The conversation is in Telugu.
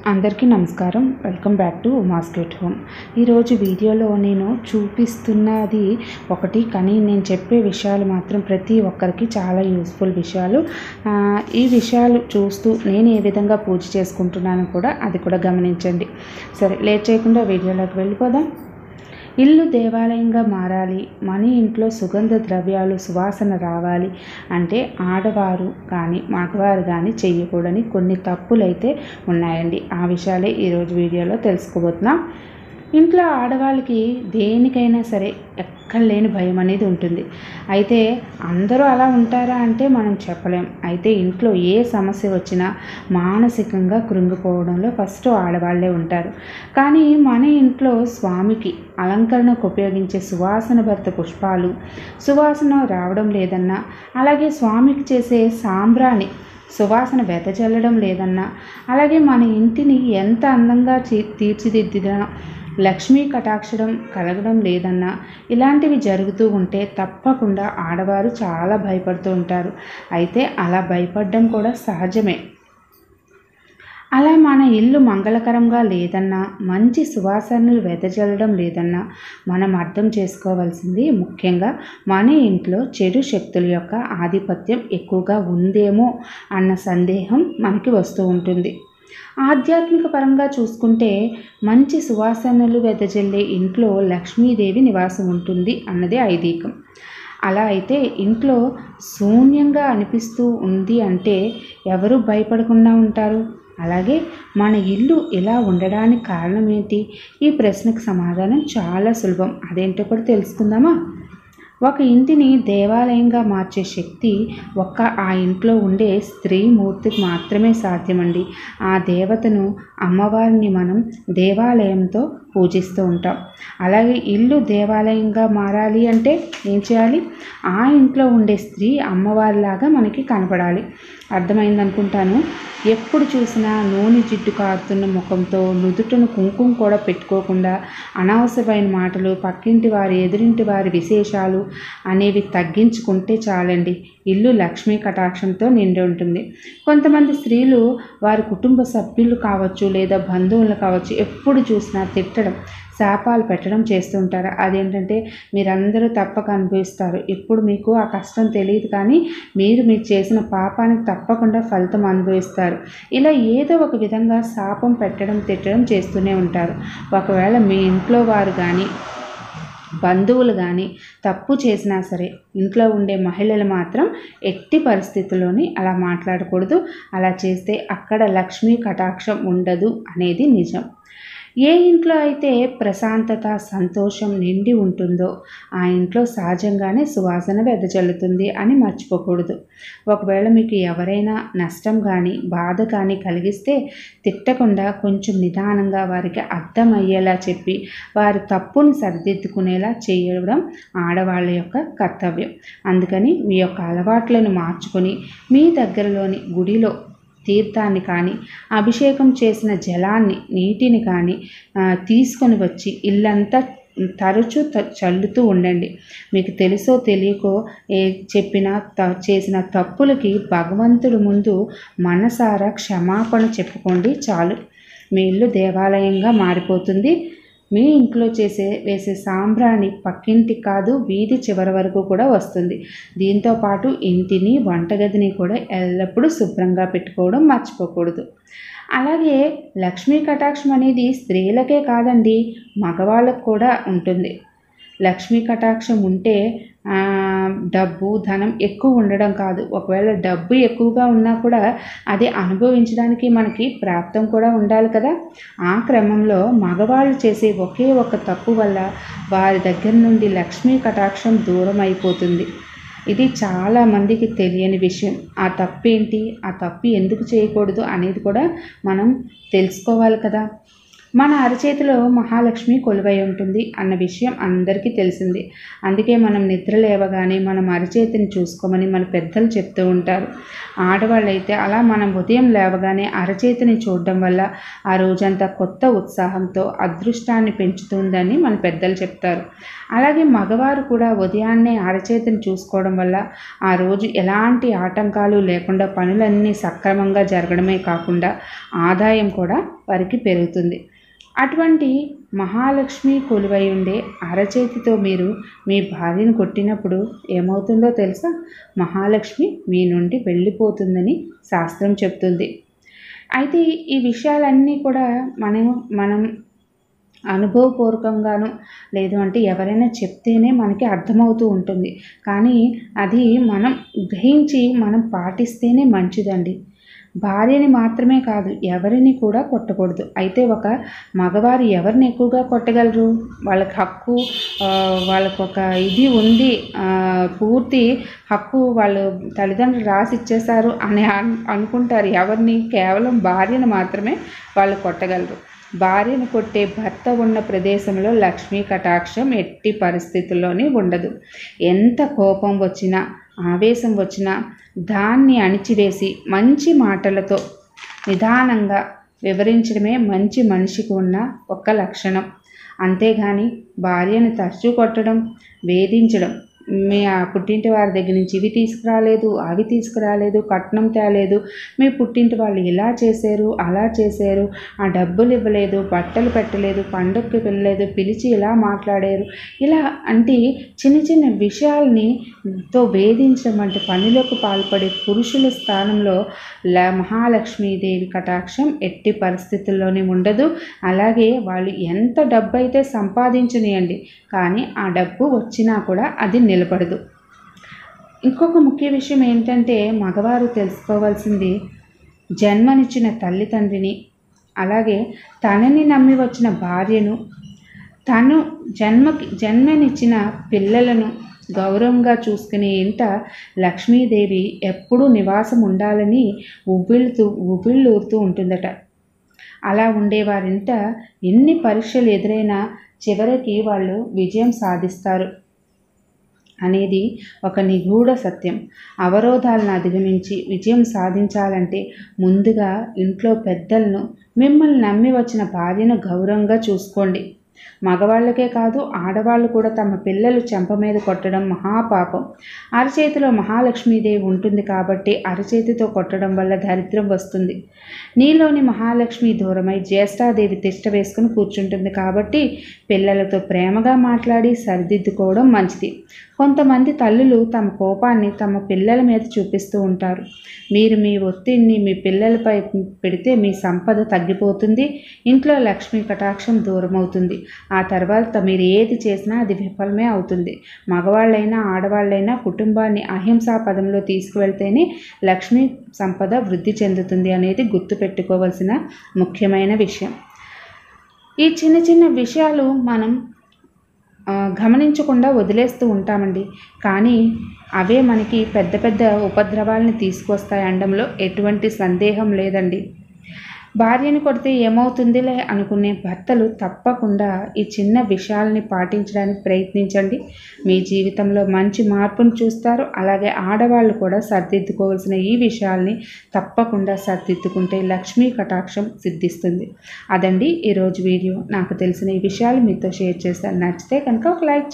అందరికీ నమస్కారం welcome back to Mascot Home ఈరోజు వీడియోలో నేను చూపిస్తున్నది ఒకటి కానీ నేను చెప్పే విషయాలు మాత్రం ప్రతి ఒక్కరికి చాలా యూస్ఫుల్ విషయాలు ఆ, ఈ విషయాలు చూస్తూ నేను ఏ విధంగా పూజ చేసుకుంటున్నాను కూడా అది కూడా గమనించండి సరే లేట్ చేయకుండా వీడియోలోకి వెళ్ళిపోదాం ఇల్లు దేవాలయంగా మారాలి మన ఇంట్లో సుగంధ ద్రవ్యాలు సువాసన రావాలి అంటే ఆడవారు కానీ మగవారు కానీ చెయ్యకూడని కొన్ని తప్పులైతే ఉన్నాయండి ఆ విషయాలే ఈరోజు వీడియోలో తెలుసుకోబోతున్నాం ఇంట్లో ఆడవాళ్ళకి దేనికైనా సరే ఎక్కడ లేని భయం అనేది ఉంటుంది అయితే అందరూ అలా ఉంటారా అంటే మనం చెప్పలేం అయితే ఇంట్లో ఏ సమస్య వచ్చినా మానసికంగా కృంగిపోవడంలో ఫస్ట్ ఆడవాళ్ళే ఉంటారు కానీ మన ఇంట్లో స్వామికి అలంకరణకు ఉపయోగించే సువాసన భర్త పుష్పాలు సువాసన రావడం లేదన్నా అలాగే స్వామికి చేసే సాంబ్రాణి సువాసన వెదజల్లడం లేదన్నా అలాగే మన ఇంటిని ఎంత అందంగా చీ- తీర్చిదిద్దినా లక్ష్మీ కటాక్షడం కలగడం లేదన్నా ఇలాంటివి జరుగుతూ ఉంటే తప్పకుండా ఆడవారు చాలా భయపడుతూ ఉంటారు అయితే అలా భయపడడం కూడా సహజమే అలా మన ఇల్లు మంగళకరంగా లేదన్నా మంచి సువాసనలు వెదజల్లడం లేదన్నా మనం అర్థం చేసుకోవాల్సింది ముఖ్యంగా మన ఇంట్లో చెడు శక్తుల యొక్క ఆధిపత్యం ఎక్కువగా ఉందేమో అన్న సందేహం మనకి వస్తూ ఉంటుంది ఆధ్యాత్మిక పరంగా చూసుకుంటే మంచి సువాసనలు వెదజల్లే ఇంట్లో లక్ష్మీదేవి నివాసం ఉంటుంది అన్నదే ఐదీకం అలా అయితే ఇంట్లో శూన్యంగా అనిపిస్తూ ఉంది అంటే ఎవరు భయపడకుండా ఉంటారు అలాగే మన ఇల్లు ఇలా ఉండడానికి కారణం ఏంటి ఈ ప్రశ్నకు సమాధానం చాలా సులభం అదేంటో కూడా తెలుసుకుందామా ఒక ఇంటిని దేవాలయంగా మార్చే శక్తి ఒక్క ఆ ఇంట్లో ఉండే స్త్రీ మూర్తికి మాత్రమే సాధ్యమండి ఆ దేవతను అమ్మవారిని మనం దేవాలయంతో పూజిస్తూ ఉంటాం అలాగే ఇల్లు దేవాలయంగా మారాలి అంటే ఏం చేయాలి ఆ ఇంట్లో ఉండే స్త్రీ అమ్మవారిలాగా మనకి కనపడాలి అర్థమైంది అనుకుంటాను ఎప్పుడు చూసినా నూనె జిడ్డు కారుతున్న ముఖంతో నుదుటను కుంకుమ కూడా పెట్టుకోకుండా అనవసరమైన మాటలు పక్కింటి వారి ఎదురింటి వారి విశేషాలు అనేవి తగ్గించుకుంటే చాలండి ఇల్లు లక్ష్మీ కటాక్షంతో నిండి ఉంటుంది కొంతమంది స్త్రీలు వారి కుటుంబ సభ్యులు కావచ్చు లేదా బంధువులు కావచ్చు ఎప్పుడు చూసినా తిట్టడం శాపాలు పెట్టడం చేస్తుంటారు అదేంటంటే మీరందరూ తప్పక అనుభవిస్తారు ఇప్పుడు మీకు ఆ కష్టం తెలియదు కానీ మీరు మీరు చేసిన పాపానికి తప్పకుండా ఫలితం అనుభవిస్తారు ఇలా ఏదో ఒక విధంగా శాపం పెట్టడం తిట్టడం చేస్తూనే ఉంటారు ఒకవేళ మీ ఇంట్లో వారు కానీ బంధువులు కానీ తప్పు చేసినా సరే ఇంట్లో ఉండే మహిళలు మాత్రం ఎట్టి పరిస్థితుల్లోని అలా మాట్లాడకూడదు అలా చేస్తే అక్కడ లక్ష్మీ కటాక్షం ఉండదు అనేది నిజం ఏ ఇంట్లో అయితే ప్రశాంతత సంతోషం నిండి ఉంటుందో ఆ ఇంట్లో సహజంగానే సువాసన వెదజల్లుతుంది అని మర్చిపోకూడదు ఒకవేళ మీకు ఎవరైనా నష్టం కానీ బాధ కానీ కలిగిస్తే తిట్టకుండా కొంచెం నిదానంగా వారికి అర్థమయ్యేలా చెప్పి వారి తప్పును సరిదిద్దుకునేలా చేయడం ఆడవాళ్ళ యొక్క కర్తవ్యం అందుకని మీ యొక్క అలవాట్లను మార్చుకొని మీ దగ్గరలోని గుడిలో తీర్థాన్ని కానీ అభిషేకం చేసిన జలాన్ని నీటిని కానీ ఆ, తీసుకొని వచ్చి ఇల్లంతా తరచూ త- చల్లుతూ ఉండండి మీకు తెలుసో తెలియకో ఏ చెప్పిన త చేసిన తప్పులకి భగవంతుడి ముందు మనసారా క్షమాపణ చెప్పుకోండి చాలు మీ ఇల్లు దేవాలయంగా మారిపోతుంది మీ ఇంట్లో చేసే వేసే సాంబ్రాణి పక్కింటి కాదు వీధి చివరి వరకు కూడా వస్తుంది దీంతో పాటు ఇంటిని వంటగదిని కూడా ఎల్లప్పుడూ శుభ్రంగా పెట్టుకోవడం మర్చిపోకూడదు అలాగే లక్ష్మీ కటాక్షం అనేది స్త్రీలకే కాదండి మగవాళ్ళకు కూడా ఉంటుంది లక్ష్మీ కటాక్షం ఉంటే ఆ, డబ్బు ధనం ఎక్కువ ఉండడం కాదు ఒకవేళ డబ్బు ఎక్కువగా ఉన్నా కూడా అది అనుభవించడానికి మనకి ప్రాప్తం కూడా ఉండాలి కదా ఆ క్రమంలో మగవాళ్ళు చేసే ఒకే ఒక తప్పు వల్ల వారి దగ్గర నుండి లక్ష్మీ కటాక్షం దూరం అయిపోతుంది ఇది చాలా మందికి తెలియని విషయం ఆ తప్పు ఏంటి ఆ తప్పు ఎందుకు చేయకూడదు అనేది కూడా మనం తెలుసుకోవాలి కదా మన అరచేతిలో మహాలక్ష్మి కొలువై ఉంటుంది అన్న విషయం అందరికీ తెలిసింది అందుకే మనం నిద్ర లేవగానే మనం అరచేతిని చూసుకోమని మన పెద్దలు చెప్తూ ఉంటారు ఆడవాళ్ళైతే అలా మనం ఉదయం లేవగానే అరచేతిని చూడడం వల్ల ఆ రోజంతా కొత్త ఉత్సాహంతో అదృష్టాన్ని పెంచుతుందని మన పెద్దలు చెప్తారు అలాగే మగవారు కూడా ఉదయాన్నే అరచేతిని చూసుకోవడం వల్ల ఆ రోజు ఎలాంటి ఆటంకాలు లేకుండా పనులన్నీ సక్రమంగా జరగడమే కాకుండా ఆదాయం కూడా వారికి పెరుగుతుంది అటువంటి మహాలక్ష్మి కొలువై ఉండే అరచేతితో మీరు మీ భార్యను కొట్టినప్పుడు ఏమవుతుందో తెలుసా మహాలక్ష్మి మీ నుండి వెళ్ళిపోతుందని శాస్త్రం చెప్తుంది అయితే ఈ విషయాలన్నీ కూడా మనం మనం అనుభవపూర్వకంగాను లేదు అంటే ఎవరైనా చెప్తేనే మనకి అర్థమవుతూ ఉంటుంది కానీ అది మనం గ్రహించి మనం పాటిస్తేనే మంచిదండి భార్యని మాత్రమే కాదు ఎవరిని కూడా కొట్టకూడదు అయితే ఒక మగవారు ఎవరిని ఎక్కువగా కొట్టగలరు వాళ్ళకి హక్కు ఆ, వాళ్ళకు ఒక ఇది ఉంది ఆ, పూర్తి హక్కు వాళ్ళు తల్లిదండ్రులు రాసి ఇచ్చేశారు అని అన్- అనుకుంటారు ఎవరిని కేవలం భార్యను మాత్రమే వాళ్ళు కొట్టగలరు భార్యను కొట్టే భర్త ఉన్న ప్రదేశంలో లక్ష్మీ కటాక్షం ఎట్టి పరిస్థితుల్లోనే ఉండదు ఎంత కోపం వచ్చినా ఆవేశం వచ్చినా దాన్ని అణిచివేసి మంచి మాటలతో నిదానంగా వివరించడమే మంచి మనిషికి ఉన్న ఒక లక్షణం అంతేగాని భార్యను తరచూ కొట్టడం వేధించడం మీ ఆ పుట్టింటి వారి దగ్గర నుంచి ఇవి తీసుకురాలేదు అవి తీసుకురాలేదు కట్నం తేలేదు మీ పుట్టింటి వాళ్ళు ఇలా చేశారు అలా చేశారు ఆ డబ్బులు ఇవ్వలేదు బట్టలు పెట్టలేదు పండుగకి వెళ్ళలేదు పిలిచి ఇలా మాట్లాడారు ఇలా అంటే చిన్న చిన్న విషయాల్ని తో వేధించడం వంటి పనులకు పాల్పడే పురుషుల స్థానంలో ల మహాలక్ష్మీదేవి కటాక్షం ఎట్టి పరిస్థితుల్లోనే ఉండదు అలాగే వాళ్ళు ఎంత డబ్బు అయితే సంపాదించనియండి కానీ ఆ డబ్బు వచ్చినా కూడా అది నిలబడదు ఇంకొక ముఖ్య విషయం ఏంటంటే మగవారు తెలుసుకోవాల్సింది జన్మనిచ్చిన తల్లిదండ్రిని అలాగే తనని నమ్మి వచ్చిన భార్యను తను జన్మకి జన్మనిచ్చిన పిల్లలను గౌరవంగా చూసుకునే ఇంట లక్ష్మీదేవి ఎప్పుడూ నివాసం ఉండాలని ఉవ్విళ్ళుతూ ఉవ్విళ్ళూరుతూ ఉంటుందట అలా ఉండేవారింట ఎన్ని పరీక్షలు ఎదురైనా చివరికి వాళ్ళు విజయం సాధిస్తారు అనేది ఒక నిగూఢ సత్యం అవరోధాలను అధిగమించి విజయం సాధించాలంటే ముందుగా ఇంట్లో పెద్దలను మిమ్మల్ని నమ్మి వచ్చిన భార్యను గౌరవంగా చూసుకోండి మగవాళ్ళకే కాదు ఆడవాళ్ళు కూడా తమ పిల్లలు చెంప మీద కొట్టడం మహాపాపం అరచేతిలో మహాలక్ష్మీదేవి ఉంటుంది కాబట్టి అరచేతితో కొట్టడం వల్ల దరిద్రం వస్తుంది నీలోని మహాలక్ష్మి దూరమై జ్యేష్ఠాదేవి తిష్ట వేసుకుని కూర్చుంటుంది కాబట్టి పిల్లలతో ప్రేమగా మాట్లాడి సరిదిద్దుకోవడం మంచిది కొంతమంది తల్లులు తమ కోపాన్ని తమ పిల్లల మీద చూపిస్తూ ఉంటారు మీరు మీ ఒత్తిడిని మీ పిల్లలపై పెడితే మీ సంపద తగ్గిపోతుంది ఇంట్లో లక్ష్మీ కటాక్షం దూరం అవుతుంది ఆ తర్వాత మీరు ఏది చేసినా అది విఫలమే అవుతుంది మగవాళ్ళైనా ఆడవాళ్ళైనా కుటుంబాన్ని అహింసా పదంలో తీసుకువెళ్తేనే లక్ష్మీ సంపద వృద్ధి చెందుతుంది అనేది గుర్తుపెట్టుకోవాల్సిన ముఖ్యమైన విషయం ఈ చిన్న చిన్న విషయాలు మనం ఆ, గమనించకుండా వదిలేస్తూ ఉంటామండి కానీ అవే మనకి పెద్ద పెద్ద ఉపద్రవాల్ని తీసుకొస్తాయి అనడంలో ఎటువంటి సందేహం లేదండి భార్యని కొడితే ఏమవుతుందిలే అనుకునే భర్తలు తప్పకుండా ఈ చిన్న విషయాల్ని పాటించడానికి ప్రయత్నించండి మీ జీవితంలో మంచి మార్పును చూస్తారు అలాగే ఆడవాళ్ళు కూడా సర్దిద్దుకోవాల్సిన ఈ విషయాల్ని తప్పకుండా సర్దిద్దుకుంటే లక్ష్మీ కటాక్షం సిద్ధిస్తుంది అదండి ఈరోజు వీడియో నాకు తెలిసిన ఈ విషయాలు మీతో షేర్ చేశాను నచ్చితే కనుక ఒక లైక్